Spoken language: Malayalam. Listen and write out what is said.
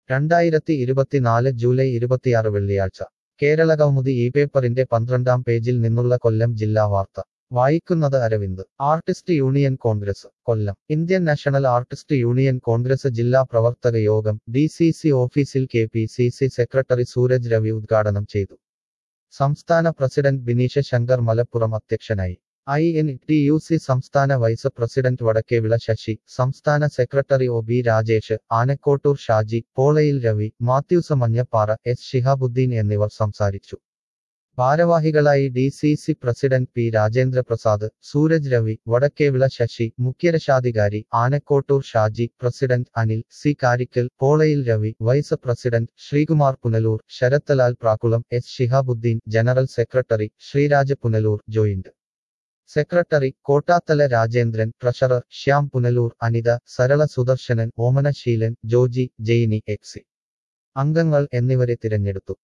രണ്ടായിരത്തി ഇരുപത്തിനാല് ജൂലൈ ഇരുപത്തിയാറ് വെള്ളിയാഴ്ച കേരള കൗമുദി ഈ പേപ്പറിന്റെ പന്ത്രണ്ടാം പേജിൽ നിന്നുള്ള കൊല്ലം ജില്ലാ വാർത്ത വായിക്കുന്നത് Aravind artist union congress Kollam Indian national artist union congress ജില്ലാ പ്രവർത്തക യോഗം ഡി സി സി ഓഫീസിൽ K P C C secretary Sooraj Ravi ഉദ്ഘാടനം ചെയ്തു സംസ്ഥാന പ്രസിഡന്റ് ബിനീഷ ശങ്കർ മലപ്പുറം അധ്യക്ഷനായി I N T U C സംസ്ഥാന വൈസ് പ്രസിഡന്റ് വടക്കേവിള ശശി സംസ്ഥാന secretary O B Rajesh Anakottoor Shaji Polayil Ravi Mathews Manjappara S Shihabuddeen എന്നിവർ സംസാരിച്ചു ഭാരവാഹികളായി D C C president P Rajendra Prasad Sooraj Ravi Vadakkevila Sasi മുഖ്യരക്ഷാധികാരി Anakottoor Shaji president Anil C Karikkal Polayil Ravi vice president Sreekumar Punalur Sarathlal Prakkulam S Shihabuddeen general secretary Sreeraj Punalur joint secretary Kottathala Rajendran treasurer Shyam Punalur Anitha Sarala Sudarsanan Omanaseelan Joji Jainy exec അംഗങ്ങൾ എന്നിവരെ തിരഞ്ഞെടുത്തു